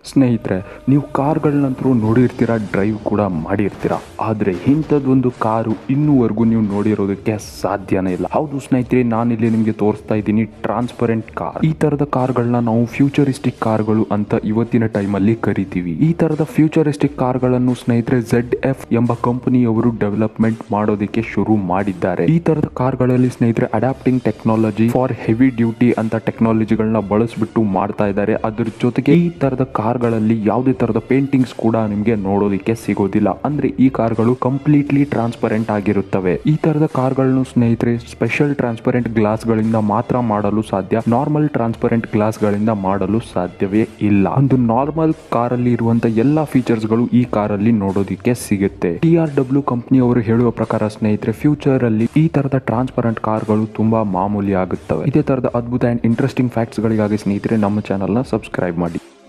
ಸ್ನೇಹಿತರೆ ನೀವು ಕಾರ್ಗಳನ್ನಂತರೂ ನೋಡಿರ್ತೀರ ಡ್ರೈವ್ ಕೂಡ ಮಾಡಿರ್ತೀರ ಆದರೆ ಇಂಥದ್ದೊಂದು ಕಾರು ಇನ್ನೂವರೆಗೂ ನೀವು ನೋಡಿರೋದಕ್ಕೆ ಸಾಧ್ಯನೇ ಇಲ್ಲ ಹೌದು ಸ್ನೇಹಿತರೆ ನಾನಿಲ್ಲಿ ನಿಮಗೆ ತೋರಿಸ್ತಾ ಇದ್ದೀನಿ ಟ್ರಾನ್ಸ್ಪರೆಂಟ್ ಕಾರ್ ಈ ತರದ ಕಾರ್ಗಳನ್ನ ನಾವು ಫ್ಯೂಚರಿಸ್ಟಿಕ್ ಕಾರ್ಗಳು ಅಂತ ಇವತ್ತಿನ ಟೈಮಲ್ಲಿ ಕರಿತೀವಿ ಈ ತರದ ಫ್ಯೂಚರಿಸ್ಟಿಕ್ ಕಾರ್ಗಳನ್ನು ಸ್ನೇಹಿತರೆ ಝೆಡ್ ಎಫ್ ಎಂಬ ಕಂಪನಿಯವರು ಡೆವಲಪ್ಮೆಂಟ್ ಮಾಡೋದಕ್ಕೆ ಶುರು ಮಾಡಿದ್ದಾರೆ ಈ ತರದ ಕಾರ್ಗಳಲ್ಲಿ ಸ್ನೇಹಿತರೆ adapting technology for heavy duty ಅಂತ ಟೆಕ್ನಾಲಜಿಗಳನ್ನ ಬಳಸ್ಬಿಟ್ಟು ಮಾಡ್ತಾ ಇದ್ದಾರೆ ಅದ್ರ ಜೊತೆಗೆ ಈ ತರದ ಕಾರ್ಗಳಲ್ಲಿ ಯಾವುದೇ ತರದ ಪೇಂಟಿಂಗ್ಸ್ ಕೂಡ ನಿಮಗೆ ನೋಡೋದಕ್ಕೆ ಸಿಗೋದಿಲ್ಲ ಅಂದ್ರೆ ಈ ಕಾರ್ಗಳು ಕಂಪ್ಲೀಟ್ಲಿ ಟ್ರಾನ್ಸ್ಪರೆಂಟ್ ಆಗಿರುತ್ತವೆ ಈ ತರದ ಕಾರ್ಗಳನ್ನು ಸ್ನೇಹಿತರೆ ಸ್ಪೆಷಲ್ ಟ್ರಾನ್ಸ್ಪರೆಂಟ್ ಗ್ಲಾಸ್ ಗಳಿಂದ ಮಾತ್ರ ಮಾಡಲು ಸಾಧ್ಯ ನಾರ್ಮಲ್ ಟ್ರಾನ್ಸ್ಪರೆಂಟ್ ಗ್ಲಾಸ್ ಗಳಿಂದ ಮಾಡಲು ಸಾಧ್ಯವೇ ಇಲ್ಲ ಒಂದು ನಾರ್ಮಲ್ ಕಾರಲ್ಲಿ ಇರುವಂತ ಎಲ್ಲಾ ಫೀಚರ್ಸ್ ಗಳು ಈ ಕಾರಲ್ಲಿ ನೋಡೋದಕ್ಕೆ ಸಿಗುತ್ತೆ ಟಿ ಆರ್ ಡಬ್ಲ್ಯೂ ಕಂಪನಿಯವರು ಹೇಳುವ ಪ್ರಕಾರ ಸ್ನೇಹಿತರೆ ಫ್ಯೂಚರ್ ಅಲ್ಲಿ ಈ ತರದ ಟ್ರಾನ್ಸ್ಪರೆಂಟ್ ಕಾರ್ಗಳು ತುಂಬಾ ಮಾಮೂಲಿ ಆಗುತ್ತವೆ ಇದೇ ತರದ ಅದ್ಭುತ ಅಂಡ್ ಇಂಟ್ರೆಸ್ಟಿಂಗ್ ಫ್ಯಾಕ್ಟ್ಸ್ ಗಳಿಗಾಗಿ ಸ್ನೇಹಿತರೆ ನಮ್ಮ ಚಾನಲ್ ನ ಸಬ್ಸ್ಕ್ರೈಬ್ ಮಾಡಿ